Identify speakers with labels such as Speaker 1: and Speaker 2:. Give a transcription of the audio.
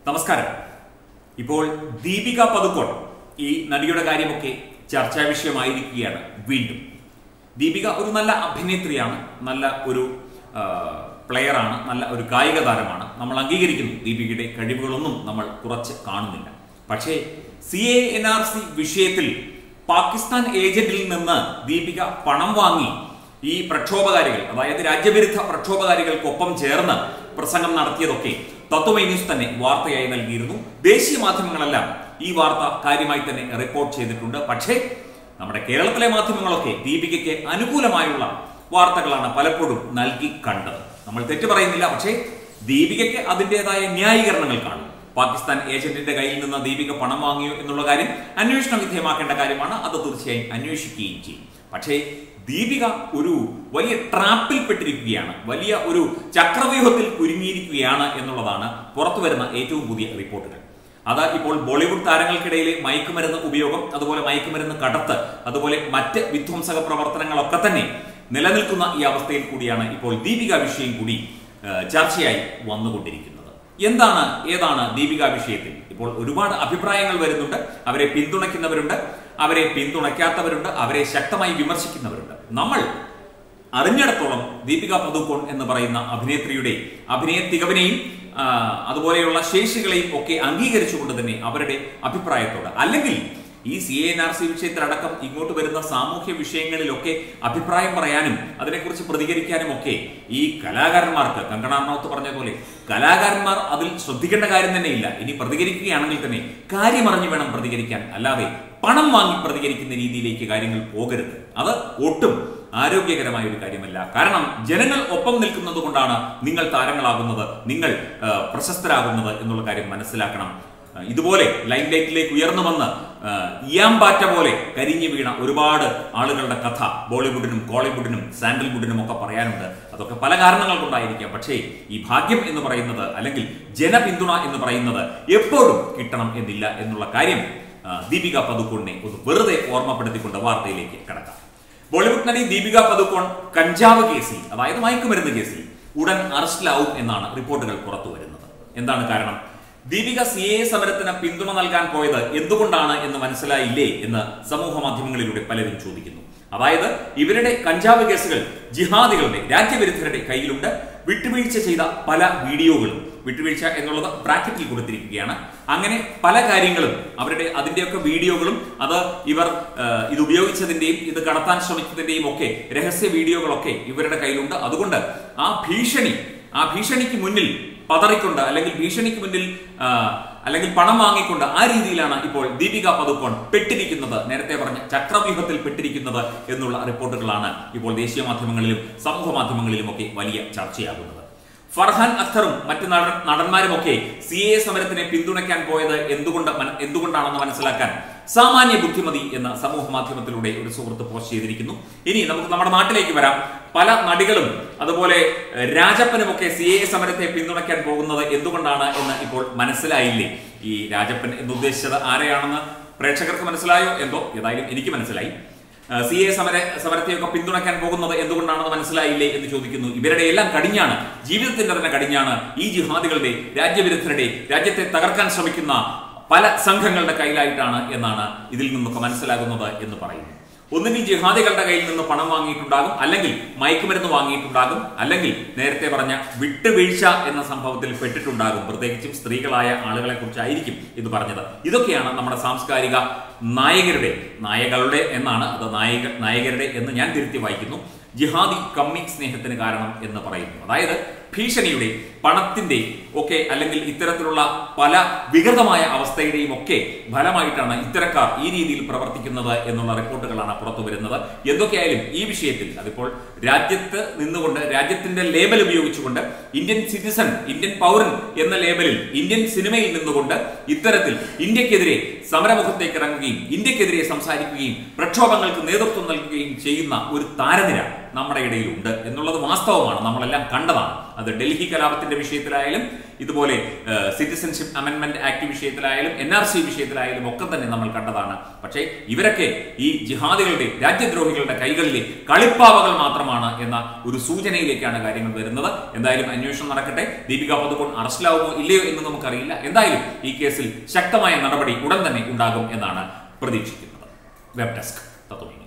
Speaker 1: നമസ്കാരം ഇപ്പോൾ ദീപിക പതുക്കോൺ ഈ നടിയുടെ കാര്യമൊക്കെ ചർച്ചാ വിഷയമായിരിക്കുകയാണ് വീണ്ടും ദീപിക ഒരു നല്ല അഭിനേത്രിയാണ് നല്ല ഒരു പ്ലെയറാണ് നല്ല ഒരു കായിക താരമാണ് നമ്മൾ അംഗീകരിക്കുന്നു ദീപികയുടെ കഴിവുകളൊന്നും നമ്മൾ കുറച്ച് കാണുന്നില്ല പക്ഷേ C A N R C വിഷയത്തിൽ പാകിസ്ഥാൻ ഏജന്റിൽ നിന്ന് ദീപിക പണം വാങ്ങി ഈ പ്രക്ഷോഭകാരികൾ അതായത് രാജ്യവിരുദ്ധ പ്രക്ഷോഭകാരികൾക്കൊപ്പം ചേർന്ന് പ്രസംഗം നടത്തിയതൊക്കെ തത്വമൈ ന്യൂസ് തന്നെ വാർത്തയായി നൽകിയിരുന്നു ദേശീയ മാധ്യമങ്ങളെല്ലാം ഈ വാർത്ത കാര്യമായി തന്നെ റിപ്പോർട്ട് ചെയ്തിട്ടുണ്ട് പക്ഷേ നമ്മുടെ കേരളത്തിലെ മാധ്യമങ്ങളൊക്കെ ദീപികയ്ക്ക് അനുകൂലമായുള്ള വാർത്തകളാണ് പലപ്പോഴും നൽകി കണ്ടത് നമ്മൾ തെറ്റ് പറയുന്നില്ല പക്ഷേ ദീപികയ്ക്ക് അതിൻ്റെതായ ന്യായീകരണങ്ങൾ കാണും പാകിസ്ഥാൻ ഏജന്റിന്റെ കയ്യിൽ നിന്ന് ദീപിക പണം വാങ്ങിയോ എന്നുള്ള കാര്യം അന്വേഷണ വിധേയമാക്കേണ്ട കാര്യമാണ് അത് തീർച്ചയായും അന്വേഷിക്കുകയും ചെയ്യും പക്ഷേ ദീപിക ഒരു വലിയ ട്രാപ്പിൽ പെട്ടിരിക്കുകയാണ് വലിയ ഒരു ചക്രവ്യൂഹത്തിൽ കുരുങ്ങിയിരിക്കുകയാണ് എന്നുള്ളതാണ് പുറത്തു വരുന്ന ഏറ്റവും പുതിയ റിപ്പോർട്ടുകൾ അത് ഇപ്പോൾ ബോളിവുഡ് താരങ്ങൾക്കിടയിലെ മയക്കുമരുന്ന് ഉപയോഗം അതുപോലെ മയക്കുമരുന്ന് കടത്ത് അതുപോലെ മറ്റ് വിധ്വംസക പ്രവർത്തനങ്ങളൊക്കെ തന്നെ നിലനിൽക്കുന്ന ഈ അവസ്ഥയിൽ കൂടിയാണ് ഇപ്പോൾ ദീപിക വിഷയം കൂടി ഏഹ്, ചർച്ചയായി വന്നുകൊണ്ടിരിക്കുന്നത് എന്താണ് ഏതാണ് ദീപിക വിഷയത്തിൽ ഇപ്പോൾ ഒരുപാട് അഭിപ്രായങ്ങൾ വരുന്നുണ്ട് അവരെ പിന്തുണയ്ക്കുന്നവരുണ്ട് അവരെ പിന്തുണയ്ക്കാത്തവരുണ്ട് അവരെ ശക്തമായി വിമർശിക്കുന്നവരുണ്ട് നമ്മൾ അറിഞ്ഞിടത്തോളം ദീപിക പദുക്കോൺ എന്ന് പറയുന്ന അഭിനേത്രിയുടെ അഭിനയ തികവിനെയും ആ, അതുപോലെയുള്ള ശേഷികളെയും ഒക്കെ അംഗീകരിച്ചുകൊണ്ട് തന്നെ അവരുടെ അഭിപ്രായത്തോട് അല്ലെങ്കിൽ ഈ സി എൻ ആർ സി വിഷയത്തിലടക്കം ഇങ്ങോട്ട് വരുന്ന സാമൂഹ്യ വിഷയങ്ങളിലൊക്കെ അഭിപ്രായം പറയാനും അതിനെക്കുറിച്ച് പ്രതികരിക്കാനും ഒക്കെ ഈ കലാകാരന്മാർക്ക് കങ്കണ റണൌത്ത് പറഞ്ഞ പോലെ കലാകാരന്മാർ അതിൽ ശ്രദ്ധിക്കേണ്ട കാര്യം തന്നെ ഇല്ല ഇനി പ്രതികരിക്കുകയാണെങ്കിൽ തന്നെ കാര്യമറിഞ്ഞു വേണം പ്രതികരിക്കാൻ അല്ലാതെ പണം വാങ്ങി പ്രതികരിക്കുന്ന രീതിയിലേക്ക് കാര്യങ്ങൾ പോകരുത് അത് ഒട്ടും ആരോഗ്യകരമായ ഒരു കാര്യമല്ല കാരണം ജനങ്ങൾ ഒപ്പം നിൽക്കുന്നത് കൊണ്ടാണ് നിങ്ങൾ താരങ്ങളാകുന്നത് നിങ്ങൾ ആ, പ്രശസ്തരാകുന്നത് എന്നുള്ള കാര്യം മനസ്സിലാക്കണം ആ, ഇതുപോലെ ലൈം ലൈറ്റിലേക്ക് ഉയർന്നു വന്ന് ആ, ഇയാമ്പാറ്റ പോലെ കരിഞ്ഞു വീണ ഒരുപാട് ആളുകളുടെ കഥ ബോളിവുഡിനും കോളിവുഡിനും സാൻഡൽവുഡിനും ഒക്കെ പറയാനുണ്ട് അതൊക്കെ പല കാരണങ്ങൾ കൊണ്ടായിരിക്കാം പക്ഷേ ഈ ഭാഗ്യം എന്ന് പറയുന്നത് അല്ലെങ്കിൽ ജനപിന്തുണ എന്ന് പറയുന്നത് എപ്പോഴും കിട്ടണം എന്നില്ല എന്നുള്ള കാര്യം ആ, ദീപിക പതുക്കോണിനെ ഒന്ന് വെറുതെ ഓർമ്മപ്പെടുത്തിക്കൊണ്ട് വാർത്തയിലേക്ക് കടക്കാം ബോളിവുഡ് നടി ദീപിക പതുക്കോൺ കഞ്ചാവ് കേസിൽ അതായത് മയക്കുമരുന്ന് കേസിൽ ഉടൻ അറസ്റ്റിലാവും എന്നാണ് റിപ്പോർട്ടുകൾ പുറത്തു വരുന്നത് എന്താണ് കാരണം ദീപിക സി എ സമരത്തിന് പിന്തുണ നൽകാൻ പോയത് എന്തുകൊണ്ടാണ് എന്ന് മനസ്സിലായില്ലേ എന്ന് സമൂഹ മാധ്യമങ്ങളിലൂടെ പലരും ചോദിക്കുന്നു അതായത് ഇവരുടെ കഞ്ചാവ് കേസുകൾ ജിഹാദികളുടെ രാജ്യവിരുദ്ധരുടെ കയ്യിലുണ്ട് വിട്ടുവീഴ്ച ചെയ്ത പല വീഡിയോകളും വിട്ടുവീഴ്ച എന്നുള്ളത് ബ്രാക്കറ്റിൽ കൊടുത്തിരിക്കുകയാണ് അങ്ങനെ പല കാര്യങ്ങളും അവരുടെ അതിന്റെയൊക്കെ വീഡിയോകളും അത് ഇവർ ആ, ഇത് ഉപയോഗിച്ചതിന്റെയും ഇത് കടത്താൻ ശ്രമിച്ചതിന്റെയും ഒക്കെ രഹസ്യ വീഡിയോകളൊക്കെ ഇവരുടെ കയ്യിലുണ്ട് അതുകൊണ്ട് ആ ഭീഷണി ആ ഭീഷണിക്ക് മുന്നിൽ പതറിക്കൊണ്ട് അല്ലെങ്കിൽ ഭീഷണിക്ക് മുന്നിൽ ആ, അല്ലെങ്കിൽ പണം വാങ്ങിക്കൊണ്ട് ആ രീതിയിലാണ് ഇപ്പോൾ ദീപിക പതുക്കോൺ പെട്ടിരിക്കുന്നത് നേരത്തെ പറഞ്ഞ ചക്രവ്യൂഹത്തിൽ പെട്ടിരിക്കുന്നത് എന്നുള്ള റിപ്പോർട്ടുകളാണ് ഇപ്പോൾ ദേശീയ മാധ്യമങ്ങളിലും സമൂഹ മാധ്യമങ്ങളിലും ഒക്കെ വലിയ ചർച്ചയാകുന്നത് ഫർഹാൻ അഖ്തറും മറ്റ് നടൻ നടന്മാരുമൊക്കെ സി എ സമരത്തിനെ പിന്തുണയ്ക്കാൻ പോയത് എന്തുകൊണ്ട് മന- എന്തുകൊണ്ടാണെന്ന് മനസ്സിലാക്കാൻ സാമാന്യ ബുദ്ധിമതി എന്ന സമൂഹ മാധ്യമത്തിലൂടെ ഒരു സുഹൃത്ത് പോസ്റ്റ് ചെയ്തിരിക്കുന്നു ഇനി നമുക്ക് നമ്മുടെ നാട്ടിലേക്ക് വരാം പല നടികളും അതുപോലെ ഏഹ്, രാജപ്പനുമൊക്കെ സി എ സമരത്തെ പിന്തുണയ്ക്കാൻ പോകുന്നത് എന്തുകൊണ്ടാണ് എന്ന് ഇപ്പോൾ മനസ്സിലായില്ലേ ഈ രാജപ്പൻ എന്നുദ്ദേശിച്ചത് ആരെയാണെന്ന് പ്രേക്ഷകർക്ക് മനസ്സിലായോ എന്തോ ഏതായാലും എനിക്ക് മനസ്സിലായി സി എ സമര സമരത്തെയൊക്കെ പിന്തുണയ്ക്കാൻ പോകുന്നത് എന്തുകൊണ്ടാണെന്ന് മനസ്സിലായില്ലേ എന്ന് ചോദിക്കുന്നു ഇവരുടെ എല്ലാം കടിഞ്ഞാണ് ജീവിതത്തിന്റെ തന്നെ കടിഞ്ഞാണ് ഈ ജിഹാദികളുടെ രാജ്യവിരുദ്ധരുടെ രാജ്യത്തെ തകർക്കാൻ ശ്രമിക്കുന്ന പല സംഘങ്ങളുടെ കയ്യിലായിട്ടാണ് എന്നാണ് ഇതിൽ നിന്നൊക്കെ മനസ്സിലാകുന്നത് എന്ന് പറയുന്നു ഒന്നുകിൽ ജിഹാദികളുടെ കയ്യിൽ നിന്ന് പണം വാങ്ങിയിട്ടുണ്ടാകും അല്ലെങ്കിൽ മയക്കുമരുന്ന് വാങ്ങിയിട്ടുണ്ടാകും അല്ലെങ്കിൽ നേരത്തെ പറഞ്ഞ വിട്ടുവീഴ്ച എന്ന സംഭവത്തിൽ പെട്ടിട്ടുണ്ടാകും പ്രത്യേകിച്ചും സ്ത്രീകളായ ആളുകളെ കുറിച്ചായിരിക്കും ഇത് പറഞ്ഞത് ഇതൊക്കെയാണ് നമ്മുടെ സാംസ്കാരിക നായകരുടെ നായകളുടെ എന്നാണ് അത് നായക നായകരുടെ എന്ന് ഞാൻ തിരുത്തി വായിക്കുന്നു ജിഹാദി കമ്മി സ്നേഹത്തിന് കാരണം എന്ന് പറയുന്നു അതായത് ഭീഷണിയുടെ പണത്തിന്റെ ഒക്കെ അല്ലെങ്കിൽ ഇത്തരത്തിലുള്ള പല വികൃതമായ അവസ്ഥയുടെയും ഒക്കെ ഫലമായിട്ടാണ് ഇത്തരക്കാർ ഈ രീതിയിൽ പ്രവർത്തിക്കുന്നത് എന്നുള്ള റിപ്പോർട്ടുകളാണ് പുറത്തു വരുന്നത് എന്തൊക്കെയായാലും ഈ വിഷയത്തിൽ അതിപ്പോൾ രാജ്യത്ത് നിന്നുകൊണ്ട് രാജ്യത്തിന്റെ ലേബൽ ഉപയോഗിച്ചുകൊണ്ട് ഇന്ത്യൻ സിറ്റിസൺ ഇന്ത്യൻ പൗരൻ എന്ന ലേബലിൽ ഇന്ത്യൻ സിനിമയിൽ നിന്നുകൊണ്ട് ഇത്തരത്തിൽ ഇന്ത്യക്കെതിരെ സമരമുഖത്തേക്ക് ഇറങ്ങുകയും ഇന്ത്യക്കെതിരെ സംസാരിക്കുകയും പ്രക്ഷോഭങ്ങൾക്ക് നേതൃത്വം നൽകുകയും ചെയ്യുന്ന ഒരു താരനിര നമ്മുടെ ഇടയിലുണ്ട് എന്നുള്ളത് വാസ്തവമാണ് നമ്മളെല്ലാം കണ്ടതാണ് അത് ഡൽഹി കലാപത്തിന്റെ വിഷയത്തിലായാലും ഇതുപോലെ സിറ്റിസൺഷിപ്പ് അമെന്റ്മെന്റ് ആക്ട് വിഷയത്തിലായാലും എൻ ആർ സി വിഷയത്തിലായാലും ഒക്കെ തന്നെ നമ്മൾ കണ്ടതാണ് പക്ഷേ ഇവരൊക്കെ ഈ ജിഹാദികളുടെ രാജ്യദ്രോഹികളുടെ കൈകളിലെ കളിപ്പാവകൾ മാത്രമാണ് എന്ന ഒരു സൂചനയിലേക്കാണ് കാര്യങ്ങൾ വരുന്നത് എന്തായാലും അന്വേഷണം നടക്കട്ടെ ദീപിക പതുക്കോൺ അറസ്റ്റിലാവുമോ ഇല്ലയോ എന്ന് നമുക്കറിയില്ല എന്തായാലും ഈ കേസിൽ ശക്തമായ നടപടി ഉടൻ തന്നെ ഉണ്ടാകും എന്നാണ് പ്രതീക്ഷിക്കുന്നത് വെബ് ഡെസ്ക് തത്വമേ